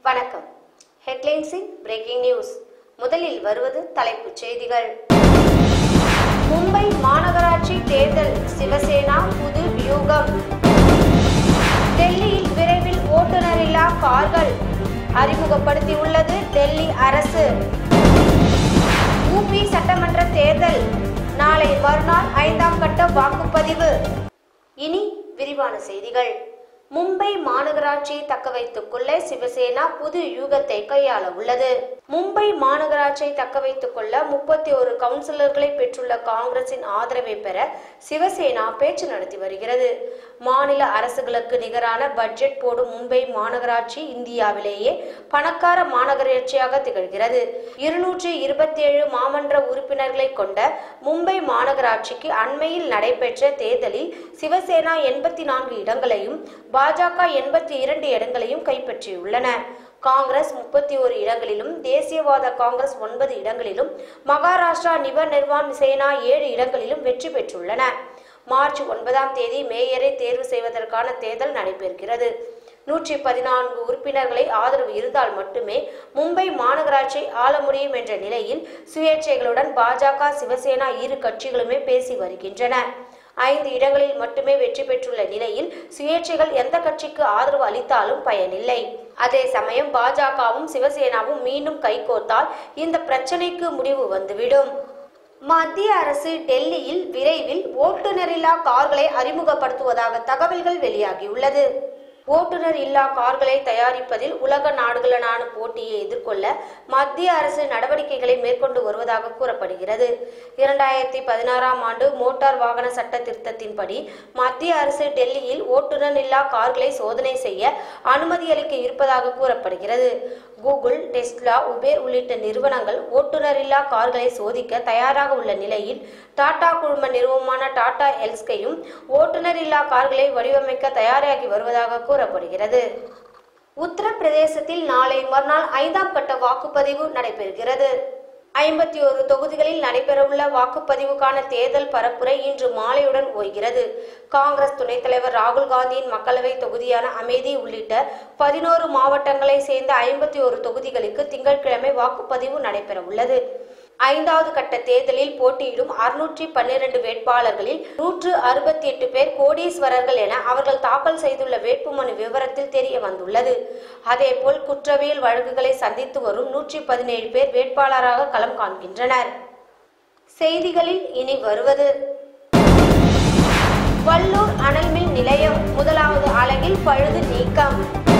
வணக்கம் ஹெட்லைன்ஸின் breaking news முதலில் வருவது தலைப்புச் செய்திகள் மும்பை மாநகராட்சி தேர்தல் சிவசேனா புது வியூகம் டெல்லியில் விரைவில் ஓட்டுநரில்லா கார்கள் அறிமுகப்படுத்தியுள்ளது டெல்லி அரசு ஊபி சட்டமன்ற தேர்தல் நாளை மறுநாள் ஐந்தாம் கட்ட வாக்குப்பதிவு இனி விரிவான செய்திகள் மும்பை மாநகராட்சியை தக்க வைத்துக் கொள்ள சிவசேனா புது யூகத்தை கையாள உள்ளது மும்பை மாநகராட்சியை தக்க வைத்துக் கொள்ள முப்பத்தி ஒரு கவுன்சிலர்களை பெற்றுள்ள காங்கிரசின் ஆதரவை பெற சிவசேனா பேச்சு நடத்தி வருகிறது மாநில அரசுகளுக்கு நிகரான பட்ஜெட் போடும் மும்பை மாநகராட்சி இந்தியாவிலேயே பணக்கார மாநகராட்சியாக திகழ்கிறது இருநூற்றி இருபத்தி ஏழு மாமன்ற உறுப்பினர்களை கொண்ட மும்பை மாநகராட்சிக்கு அண்மையில் நடைபெற்ற தேர்தலில் சிவசேனா எண்பத்தி நான்கு இடங்களையும் பாஜக எண்பத்தி இரண்டு இடங்களையும் கைப்பற்றியுள்ளன காங்கிரஸ் முப்பத்தி ஒரு இடங்களிலும் தேசியவாத காங்கிரஸ் ஒன்பது இடங்களிலும் மகாராஷ்டிரா நிப நிர்வான் சேனா ஏழு இடங்களிலும் வெற்றி பெற்றுள்ளன மார்ச் ஒன்பதாம் தேதி மேயரை தேர்வு செய்வதற்கான தேர்தல் நடைபெறுகிறது நூற்றி பதினான்கு உறுப்பினர்களை ஆதரவு இருந்தால் மட்டுமே மும்பை மாநகராட்சியை ஆள முடியும் என்ற நிலையில் சுயேட்சைகளுடன் பாஜக சிவசேனா இரு கட்சிகளுமே பேசி வருகின்றன ஐந்து இடங்களில் மட்டுமே வெற்றி பெற்றுள்ள நிலையில் சுயேட்சைகள் எந்த கட்சிக்கு ஆதரவு அளித்தாலும் பயனில்லை அதே சமயம் பாஜகவும் சிவசேனாவும் மீண்டும் கைகோர்த்தால் இந்த பிரச்சனைக்கு முடிவு வந்துவிடும் மத்திய அரசு டெல்லியில் விரைவில் ஓட்டுநரில்லா கார்களை அறிமுகப்படுத்துவதாக தகவல்கள் வெளியாகியுள்ளது ஓட்டுநர் இல்லா கார்களை தயாரிப்பதில் உலக நாடுகளுடனான போட்டியை எதிர்கொள்ள மத்திய அரசு நடவடிக்கைகளை மேற்கொண்டு வருவதாக கூறப்படுகிறது இரண்டாயிரத்தி பதினாறாம் ஆண்டு மோட்டார் வாகன சட்ட திருத்தத்தின்படி மத்திய அரசு டெல்லியில் ஓட்டுநர் இல்லா கார்களை சோதனை செய்ய அனுமதி அளிக்க இருப்பதாக கூறப்படுகிறது கூகுள் டெஸ்லா உபேர் உள்ளிட்ட நிறுவனங்கள் ஓட்டுநர் இல்லா கார்களை சோதிக்க தயாராக உள்ள நிலையில் டாடா குழும நிறுவனமான டாடா எல்ஸ்கையும் ஓட்டுநர் இல்லா கார்களை வடிவமைக்க தயாராகி வருவதாக கூறப்படுகிறது உத்தரப்பிரதேசத்தில் நாளை மறுநாள் ஐந்தாம் கட்ட வாக்குப்பதிவு நடைபெறுகிறது ஐம்பத்தி ஒரு தொகுதிகளில் நடைபெறவுள்ள வாக்குப்பதிவுக்கான தேர்தல் பரப்புரை இன்று மாலையுடன் ஓய்கிறது காங்கிரஸ் துணைத் தலைவர் ராகுல் காந்தியின் மக்களவை தொகுதியான அமேதி உள்ளிட்ட பதினோரு மாவட்டங்களை சேர்ந்த ஐம்பத்தி ஒரு தொகுதிகளுக்கு திங்கட்கிழமை வாக்குப்பதிவு நடைபெறவுள்ளது ஐந்தாவது கட்ட தேர்தலில் போட்டியிடும் அறுநூற்றி பன்னிரண்டு வேட்பாளர்களில் நூற்று அறுபத்தி எட்டு பேர் கோடீஸ்வரர்கள் என அவர்கள் தாக்கல் செய்துள்ள வேட்புமனு விவரத்தில் தெரிய வந்துள்ளது அதேபோல் குற்றவியல் வழக்குகளை சந்தித்து வரும் நூற்றி பதினேழு பேர் வேட்பாளராக களம் காண்கின்றனர் செய்திகளில் இனி வருவது வல்லூர் அனல்மின் நிலையம் முதலாவது அலகில் பழுது நீக்கம்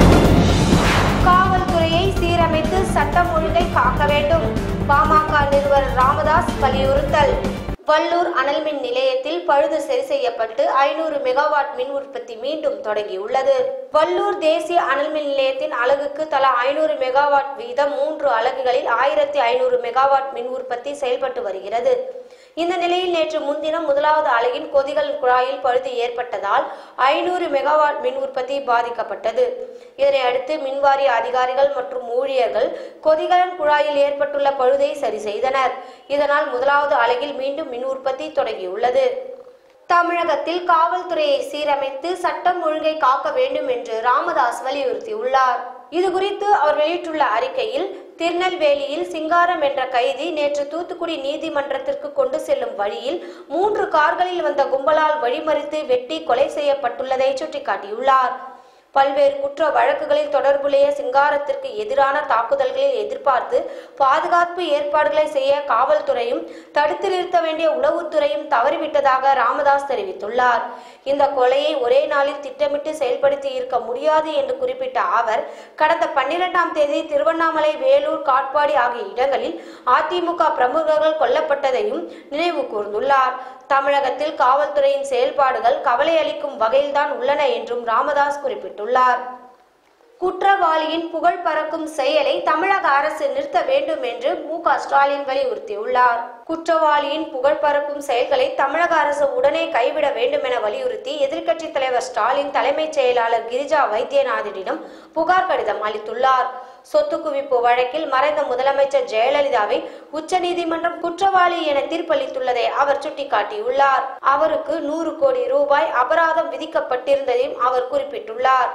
காவல்துறையை சீரமைத்து சட்டம் ஒழுங்கை காக்க வேண்டும் பாமக நிறுவனர் ராமதாஸ் வலியுறுத்தல் வல்லூர் அனல்மின் நிலையத்தில் பழுது சரி செய்யப்பட்டு ஐநூறு மெகாவாட் மின் உற்பத்தி மீண்டும் தொடங்கியுள்ளது வல்லூர் தேசிய அனல்மின் நிலையத்தின் அலகுக்கு தலா ஐநூறு மெகாவாட் வீதம் மூன்று அலகுகளில் ஆயிரத்தி ஐநூறு மெகாவாட் மின் உற்பத்தி செயல்பட்டு வருகிறது இந்த நிலையில் நேற்று முன்தினம் முதலாவது அலகின் கொதிகள் குழாயில் பழுது ஏற்பட்டதால் ஐநூறு மெகாவாட் மின் உற்பத்தி பாதிக்கப்பட்டது இதனை அடுத்து மின்வாரிய அதிகாரிகள் மற்றும் ஊழியர்கள் கொதிகலன் குழாயில் ஏற்பட்டுள்ள பழுதை சரி செய்தனர் இதனால் முதலாவது அலகில் மீண்டும் மின் உற்பத்தி தொடங்கியுள்ளது தமிழகத்தில் காவல்துறையை சீரமைத்து சட்டம் ஒழுங்கை காக்க வேண்டும் என்று ராமதாஸ் வலியுறுத்தியுள்ளார் இது குறித்து அவர் வெளியிட்டுள்ள அறிக்கையில் திருநெல்வேலியில் சிங்காரம் என்ற கைதி நேற்று தூத்துக்குடி நீதிமன்றத்திற்கு கொண்டு செல்லும் வழியில் மூன்று கார்களில் வந்த கும்பலால் வழிமறித்து வெட்டி கொலை செய்யப்பட்டுள்ளதை சுட்டிக்காட்டியுள்ளார் பல்வேறு குற்ற வழக்குகளில் தொடர்புடைய சிங்காரத்திற்கு எதிரான தாக்குதல்களில் எதிர்பார்த்து பாதுகாப்பு ஏற்பாடுகளை செய்ய காவல்துறையும் தடுத்து நிறுத்த வேண்டிய உளவுத்துறையும் தவறிவிட்டதாக ராமதாஸ் தெரிவித்துள்ளார் இந்த கொலையை ஒரே நாளில் திட்டமிட்டு செயல்படுத்தி இருக்க முடியாது என்று குறிப்பிட்ட அவர் கடந்த பன்னிரெண்டாம் தேதி திருவண்ணாமலை வேலூர் காட்பாடி ஆகிய இடங்களில் அதிமுக பிரமுகர்கள் கொல்லப்பட்டதையும் நினைவு கூர்ந்துள்ளார் தமிழகத்தில் காவல்துறையின் செயல்பாடுகள் கவலை அளிக்கும் வகையில்தான் உள்ளன என்றும் ராமதாஸ் குறிப்பிட்டுள்ளார் குற்றவாளியின் புகழ் பறக்கும் செயலை தமிழக அரசு நிறுத்த வேண்டும் என்று மு க ஸ்டாலின் வலியுறுத்தியுள்ளார் குற்றவாளியின் புகழ் பறக்கும் செயல்களை தமிழக அரசு உடனே கைவிட வேண்டும் என வலியுறுத்தி எதிர்க்கட்சித் தலைவர் ஸ்டாலின் தலைமைச் செயலாளர் கிரிஜா வைத்தியநாதனிடம் புகார் கடிதம் அளித்துள்ளார் சொத்து குவிப்பு வழக்கில் மறைந்த முதலமைச்சர் ஜெயலலிதாவை உச்சநீதிமன்றம் குற்றவாளி என தீர்ப்பளித்துள்ளதை அவர் சுட்டிக்காட்டியுள்ளார் அவருக்கு நூறு கோடி ரூபாய் அபராதம் விதிக்கப்பட்டிருந்ததையும் அவர் குறிப்பிட்டுள்ளார்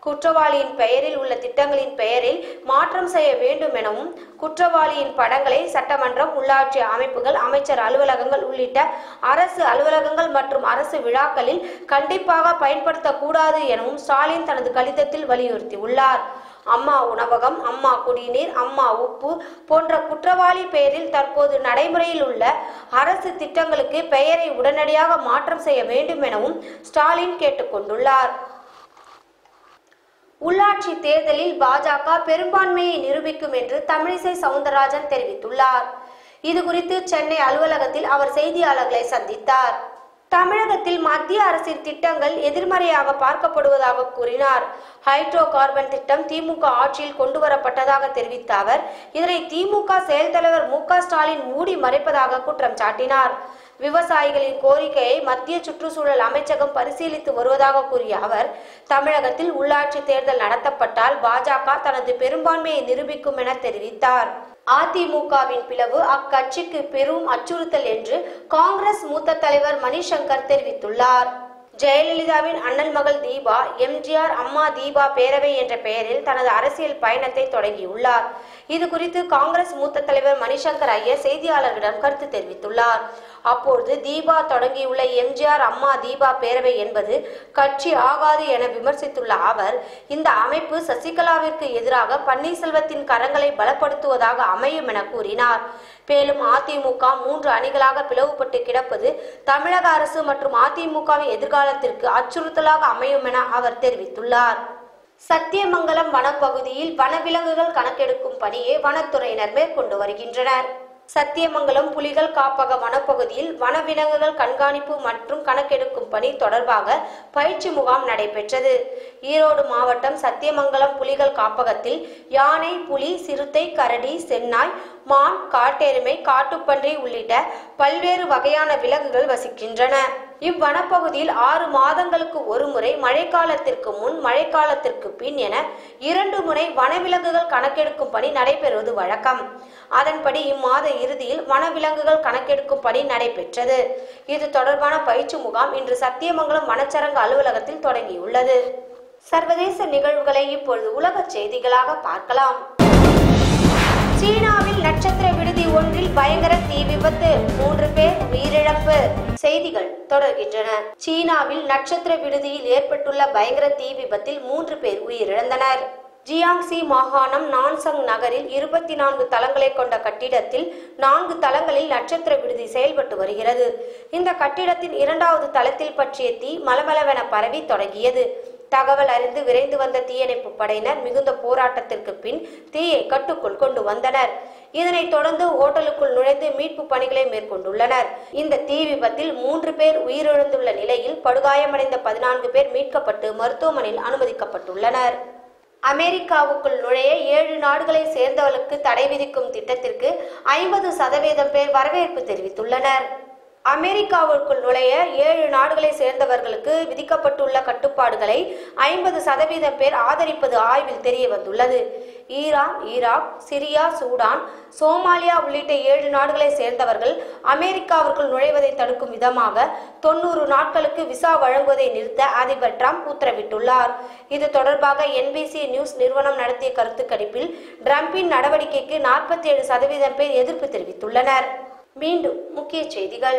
குற்றவாளியின் பெயரில் உள்ள திட்டங்களின் பெயரில் மாற்றம் செய்ய வேண்டும் எனவும் குற்றவாளியின் படங்களை சட்டமன்றம் உள்ளாட்சி அமைப்புகள் அமைச்சர் அலுவலகங்கள் உள்ளிட்ட அரசு அலுவலகங்கள் மற்றும் அரசு விழாக்களில் கண்டிப்பாக பயன்படுத்தக்கூடாது எனவும் ஸ்டாலின் தனது கடிதத்தில் வலியுறுத்தியுள்ளார் அம்மா உணவகம் அம்மா குடிநீர் அம்மா உப்பு போன்ற குற்றவாளி பெயரில் தற்போது நடைமுறையில் உள்ள அரசு திட்டங்களுக்கு பெயரை உடனடியாக மாற்றம் செய்ய வேண்டும் எனவும் ஸ்டாலின் கேட்டுக்கொண்டுள்ளார் உள்ளாட்சி தேர்தலில் பாஜக பெரும்பான்மையை நிரூபிக்கும் என்று தமிழிசை சவுந்தரராஜன் தெரிவித்துள்ளார் இது குறித்து சென்னை அலுவலகத்தில் அவர் செய்தியாளர்களை சந்தித்தார் தமிழகத்தில் மத்திய அரசின் திட்டங்கள் எதிர்மறையாக பார்க்கப்படுவதாக கூறினார் ஹைட்ரோ கார்பன் திட்டம் திமுக ஆட்சியில் கொண்டு வரப்பட்டதாக தெரிவித்த அவர் இதனை திமுக செயல் தலைவர் மு க ஸ்டாலின் மூடி மறைப்பதாக குற்றம் சாட்டினார் விவசாயிகளின் கோரிக்கையை மத்திய சுற்றுச்சூழல் அமைச்சகம் பரிசீலித்து வருவதாக கூறிய அவர் தமிழகத்தில் உள்ளாட்சி தேர்தல் நடத்தப்பட்டால் பாஜக தனது பெரும்பான்மையை நிரூபிக்கும் என தெரிவித்தார் அதிமுகவின் பிளவு அக்கட்சிக்கு பெரும் அச்சுறுத்தல் என்று காங்கிரஸ் மூத்த தலைவர் மணிசங்கர் தெரிவித்துள்ளார் ஜெயலலிதாவின் அண்ணன் மகள் தீபா எம்ஜிஆர் அம்மா தீபா பேரவை என்ற பெயரில் தனது அரசியல் பயணத்தை தொடங்கியுள்ளார் இது குறித்து காங்கிரஸ் மூத்த தலைவர் மணிசங்கர் ஐயர் செய்தியாளர்களிடம் கருத்து தெரிவித்துள்ளார் அப்பொழுது தீபா தொடங்கியுள்ள எம்ஜிஆர் அம்மா தீபா பேரவை என்பது கட்சி ஆகாது என விமர்சித்துள்ள அவர் இந்த அமைப்பு சசிகலாவிற்கு எதிராக பன்னீர்செல்வத்தின் கரங்களை பலப்படுத்துவதாக அமையும் என கூறினார் மேலும் அதிமுக மூன்று அணிகளாக பிளவுபட்டு கிடப்பது தமிழக அரசு மற்றும் அதிமுகவின் எதிர்காலத்திற்கு அச்சுறுத்தலாக அமையும் என அவர் தெரிவித்துள்ளார் சத்தியமங்கலம் வனப்பகுதியில் வனவிலங்குகள் கணக்கெடுக்கும் பணியை வனத்துறையினர் மேற்கொண்டு வருகின்றனர் சத்தியமங்கலம் புலிகள் காப்பக வனப்பகுதியில் வனவிலங்குகள் கண்காணிப்பு மற்றும் கணக்கெடுக்கும் பணி தொடர்பாக பயிற்சி முகாம் நடைபெற்றது ஈரோடு மாவட்டம் சத்தியமங்கலம் புலிகள் காப்பகத்தில் யானை புலி சிறுத்தை கரடி சென்னாய் மான் காட்டெருமை காட்டுப்பன்றி உள்ளிட்ட பல்வேறு வகையான விலங்குகள் வசிக்கின்றன இவ்வனப்பகுதியில் ஆறு மாதங்களுக்கு ஒரு முறை மழைக்காலத்திற்கு முன் மழைக்காலத்திற்கு பின் என இரண்டு முறை வனவிலங்குகள் கணக்கெடுக்கும் பணி நடைபெறுவது வழக்கம் அதன்படி இம்மாத இறுதியில் வனவிலங்குகள் கணக்கெடுக்கும் பணி நடைபெற்றது இது தொடர்பான பயிற்சி முகாம் இன்று சத்தியமங்கலம் வனச்சரக அலுவலகத்தில் தொடங்கியுள்ளது சர்வதேச நிகழ்வுகளை இப்பொழுது உலக செய்திகளாக பார்க்கலாம் சீனாவில் நட்சத்திர விடுதி ஒன்றில் பயங்கர தீ விபத்து மூன்று பேர் உயிரிழப்பு செய்திகள் தொடர்கின்றன சீனாவில் நட்சத்திர விடுதியில் ஏற்பட்டுள்ள பயங்கர தீ விபத்தில் மூன்று பேர் உயிரிழந்தனர் ஜியாங்சி மாகாணம் நான்சங் நகரில் இருபத்தி நான்கு தளங்களை கொண்ட கட்டிடத்தில் நான்கு தளங்களில் நட்சத்திர விடுதி செயல்பட்டு வருகிறது இந்த கட்டிடத்தின் இரண்டாவது தளத்தில் பற்றிய தீ மலமளவென பரவி தொடங்கியது தகவல் அறிந்து விரைந்து வந்த தீயணைப்பு படையினர் மிகுந்த போராட்டத்திற்கு பின் தீயை கட்டுக்குள் கொண்டு வந்தனர் இதனைத் தொடர்ந்து ஓட்டலுக்குள் நுழைந்து மீட்பு பணிகளை மேற்கொண்டுள்ளனர் இந்த தீ விபத்தில் மூன்று பேர் உயிரிழந்துள்ள நிலையில் படுகாயமடைந்த பதினான்கு பேர் மீட்கப்பட்டு மருத்துவமனையில் அனுமதிக்கப்பட்டுள்ளனர் அமெரிக்காவுக்குள் நுழைய ஏழு நாடுகளை சேர்ந்தவர்களுக்கு தடை விதிக்கும் திட்டத்திற்கு ஐம்பது சதவீதம் பேர் வரவேற்பு தெரிவித்துள்ளனர் அமெரிக்காவிற்குள் நுழைய ஏழு நாடுகளை சேர்ந்தவர்களுக்கு விதிக்கப்பட்டுள்ள கட்டுப்பாடுகளை ஐம்பது சதவீதம் பேர் ஆதரிப்பது ஆய்வில் தெரிய வந்துள்ளது Iran Iraq Syria Sudan Somalia உள்ளிட்ட ஏழு நாடுகளை சேர்ந்தவர்கள் அமெரிக்காவிற்குள் நுழைவதை தடுக்கும் விதமாக தொண்ணூறு நாட்களுக்கு விசா வழங்குவதை நிறுத்த அதிபர் ட்ரம்ப் உத்தரவிட்டுள்ளார் இது தொடர்பாக என்பிசி நியூஸ் நிறுவனம் நடத்திய கருத்து கணிப்பில் ட்ரம்பின் நடவடிக்கைக்கு நாற்பத்தி ஏழு சதவீதம் பேர் எதிர்ப்பு தெரிவித்துள்ளனர் மீண்டும் முக்கிய செய்திகள்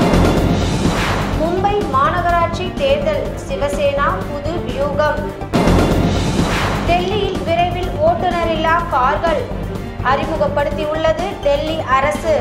மும்பை மாநகராட்சி தேர்தல் சிவசேனா புது வியூகம் டெல்லியில் விரைவில் ஓட்டுநரில்லா கார்கள் அறிமுகப்படுத்தியுள்ளது டெல்லி அரசு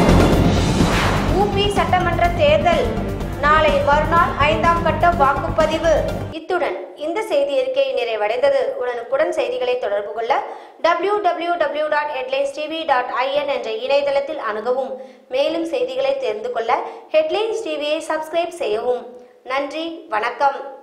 ஊபி சட்டமன்ற தேர்தல் நாளை மறுநாள் ஐந்தாம் கட்ட வாக்குப்பதிவு இத்துடன் இந்த செய்தி அறிக்கை நிறைவடைந்தது உடனுக்குடன் செய்திகளை தொடர்பு கொள்ள W W W dot headlines TV dot I N என்ற இணையதளத்தில் அணுகவும் மேலும் செய்திகளை தெரிந்து கொள்ள ஹெட்லைன்ஸ் டிவியை சப்ஸ்கிரைப் செய்யவும் நன்றி வணக்கம்